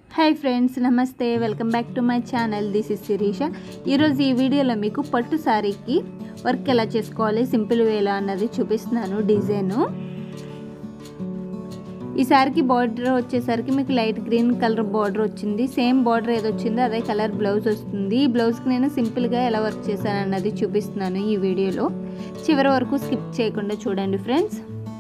hi friends నమస్తే welcome back to my channel this is Sirisha ఈరోజు ఈ వీడియోలో మీకు పట్టు శారీకి వర్క్ ఎలా చేసుకోవాలి సింపుల్ వేలా అన్నది చూపిస్తున్నాను డిజైను ఈ శారీకి బార్డర్ వచ్చేసరికి మీకు లైట్ గ్రీన్ కలర్ బార్డర్ వచ్చింది సేమ్ బార్డర్ ఏది వచ్చిందో అదే కలర్ బ్లౌజ్ వస్తుంది ఈ బ్లౌజ్కి నేను సింపుల్గా ఎలా వర్క్ చేశాను అన్నది చూపిస్తున్నాను ఈ వీడియోలో చివరి వరకు స్కిప్ చేయకుండా చూడండి ఫ్రెండ్స్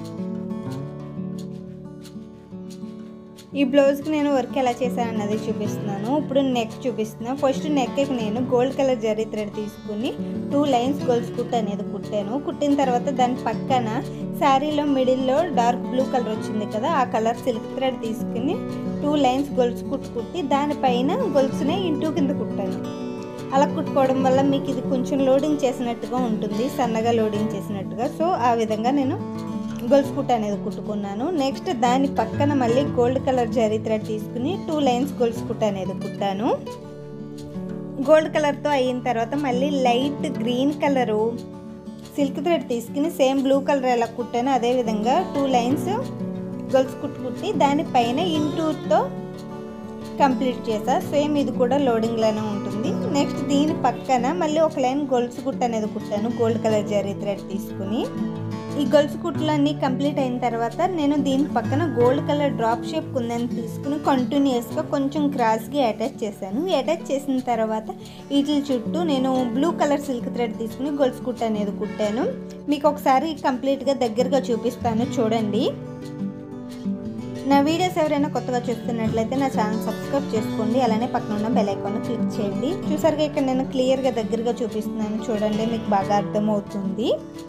ఈ బ్లౌజ్కి నేను వర్క్ ఎలా చేశాను అన్నది చూపిస్తున్నాను ఇప్పుడు నెక్ చూపిస్తున్నాను ఫస్ట్ నెక్కి నేను గోల్డ్ కలర్ జరీ థ్రెడ్ తీసుకుని టూ లైన్స్ గోల్స్ కుట్ అనేది కుట్టాను కుట్టిన తర్వాత దాని పక్కన శారీలో మిడిల్లో డార్క్ బ్లూ కలర్ వచ్చింది కదా ఆ కలర్ సిల్క్ థ్రెడ్ తీసుకుని టూ లైన్స్ గొలుసు కుట్టు కుట్టి దానిపైన గొలుసునే ఇంటూ కింద కుట్టాను అలా కుట్టుకోవడం వల్ల మీకు ఇది కొంచెం లోడింగ్ చేసినట్టుగా ఉంటుంది సన్నగా లోడింగ్ చేసినట్టుగా సో ఆ విధంగా నేను గొలుసు కుట్ట అనేది కుట్టుకున్నాను నెక్స్ట్ దాని పక్కన మళ్ళీ గోల్డ్ కలర్ జరీ థ్రెడ్ తీసుకుని టూ లైన్స్ గొలుసు కుట్ట అనేది కుట్టాను గోల్డ్ కలర్తో అయిన తర్వాత మళ్ళీ light green colour silk thread తీసుకుని సేమ్ బ్లూ కలర్ ఎలా కుట్టానో అదే విధంగా టూ లైన్స్ గొలుసు కుట్టు కుట్టి దానిపైన ఇంటూతో కంప్లీట్ చేసా సేమ్ ఇది కూడా లోడింగ్లోనే ఉంటుంది నెక్స్ట్ దీని పక్కన మళ్ళీ ఒక లైన్ గొలుసు కుట్ట అనేది కుట్టాను గోల్డ్ కలర్ జరీ థ్రెడ్ తీసుకుని ఈ గొలుసు కుట్లన్నీ కంప్లీట్ అయిన తర్వాత నేను దీని పక్కన గోల్డ్ కలర్ డ్రాప్ షేప్ కుందని తీసుకుని కంటిన్యూస్గా కొంచెం క్రాస్గా అటాచ్ చేశాను అటాచ్ చేసిన తర్వాత వీటి చుట్టూ నేను బ్లూ కలర్ సిల్క్ థ్రెడ్ తీసుకుని గొలుసు కుట్ట అనేది కుట్టాను మీకు ఒకసారి కంప్లీట్గా దగ్గరగా చూపిస్తాను చూడండి నా వీడియోస్ ఎవరైనా కొత్తగా చూస్తున్నట్లయితే నా ఛానల్ సబ్స్క్రైబ్ చేసుకోండి అలానే పక్కన ఉన్న బెల్ ఐకాన్ క్లిక్ చేయండి చూసారుగా ఇక్కడ నేను క్లియర్గా దగ్గరగా చూపిస్తున్నాను చూడండి మీకు బాగా అర్థమవుతుంది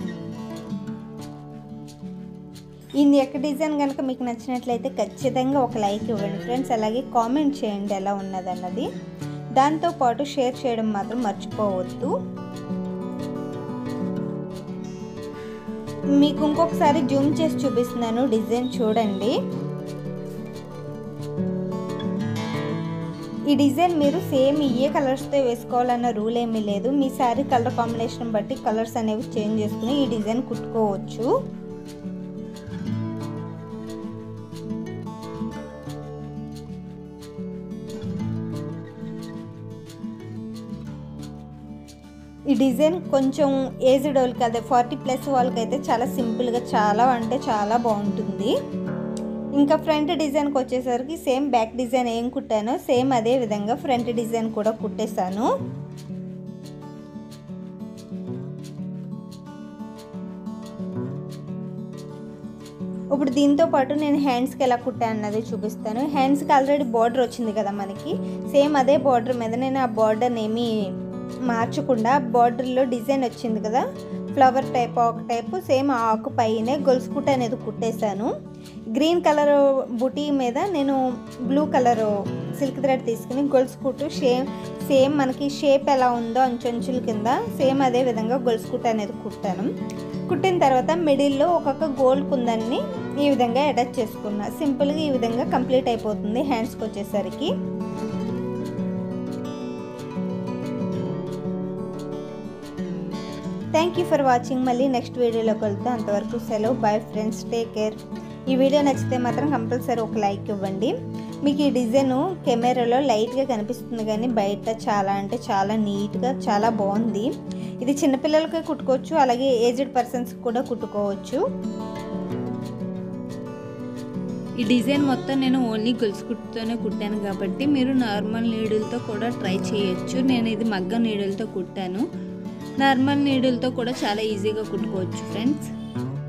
ఈ నెక్ డిజైన్ కనుక మీకు నచ్చినట్లయితే ఖచ్చితంగా ఒక లైక్ ఇవ్వండి ఫ్రెండ్స్ అలాగే కామెంట్ చేయండి ఎలా ఉన్నదన్నది దాంతోపాటు షేర్ చేయడం మాత్రం మర్చిపోవద్దు మీకు ఇంకొకసారి జూమ్ చేసి చూపిస్తున్నాను డిజైన్ చూడండి ఈ డిజైన్ మీరు సేమ్ ఇయే కలర్స్తో వేసుకోవాలన్న రూల్ ఏమీ లేదు మీ శారీ కలర్ కాంబినేషన్ బట్టి కలర్స్ అనేవి చేంజ్ చేసుకుని ఈ డిజైన్ కుట్టుకోవచ్చు ఈ డిజైన్ కొంచెం ఏజ్డ్ వాళ్ళకి అదే ఫార్టీ ప్లస్ వాళ్ళకి అయితే చాలా సింపుల్గా చాలా అంటే చాలా బాగుంటుంది ఇంకా ఫ్రంట్ డిజైన్కి వచ్చేసరికి సేమ్ బ్యాక్ డిజైన్ ఏం కుట్టానో సేమ్ అదే విధంగా ఫ్రంట్ డిజైన్ కూడా కుట్టేశాను ఇప్పుడు దీంతో పాటు నేను హ్యాండ్స్కి ఎలా కుట్టాను అన్నది చూపిస్తాను హ్యాండ్స్కి ఆల్రెడీ బార్డర్ వచ్చింది కదా మనకి సేమ్ అదే బార్డర్ మీద నేను ఆ బార్డర్ని ఏమీ మార్చకుండా బార్డర్లో డిజైన్ వచ్చింది కదా ఫ్లవర్ టైప్ ఆకు టైప్ సేమ్ ఆకు పైనే గొలుసు కుట్ట అనేది కుట్టేశాను గ్రీన్ కలర్ బుటీ మీద నేను బ్లూ కలర్ సిల్క్ థ్రెడ్ తీసుకుని గొలుసు కుట్టు షేమ్ సేమ్ మనకి షేప్ ఎలా ఉందో అంచుంచుల కింద సేమ్ అదే విధంగా గొలుసు కుట్ట అనేది కుట్టాను కుట్టిన తర్వాత మిడిల్లో ఒక్కొక్క గోల్డ్ కుందన్ని ఈ విధంగా అటాచ్ చేసుకున్నా సింపుల్గా ఈ విధంగా కంప్లీట్ అయిపోతుంది హ్యాండ్స్కి వచ్చేసరికి థ్యాంక్ యూ ఫర్ వాచింగ్ మళ్ళీ నెక్స్ట్ వీడియోలోకి వెళ్తాం అంతవరకు సెలవు బాయ్ ఫ్రెండ్స్ టేక్ కేర్ ఈ వీడియో నచ్చితే మాత్రం కంపల్సరీ ఒక లైక్ ఇవ్వండి మీకు ఈ డిజైన్ కెమెరాలో లైట్గా కనిపిస్తుంది కానీ బయట చాలా అంటే చాలా నీట్గా చాలా బాగుంది ఇది చిన్నపిల్లలకి కుట్టుకోవచ్చు అలాగే ఏజ్డ్ పర్సన్స్ కూడా కుట్టుకోవచ్చు ఈ డిజైన్ మొత్తం నేను ఓన్లీ గొలుసు కుట్టుతోనే కుట్టాను కాబట్టి మీరు నార్మల్ నీడిల్తో కూడా ట్రై చేయొచ్చు నేను ఇది మగ్గ నీడిల్తో కుట్టాను నార్మల్ నీడిల్తో కూడా చాలా ఈజీగా కుట్టుకోవచ్చు ఫ్రెండ్స్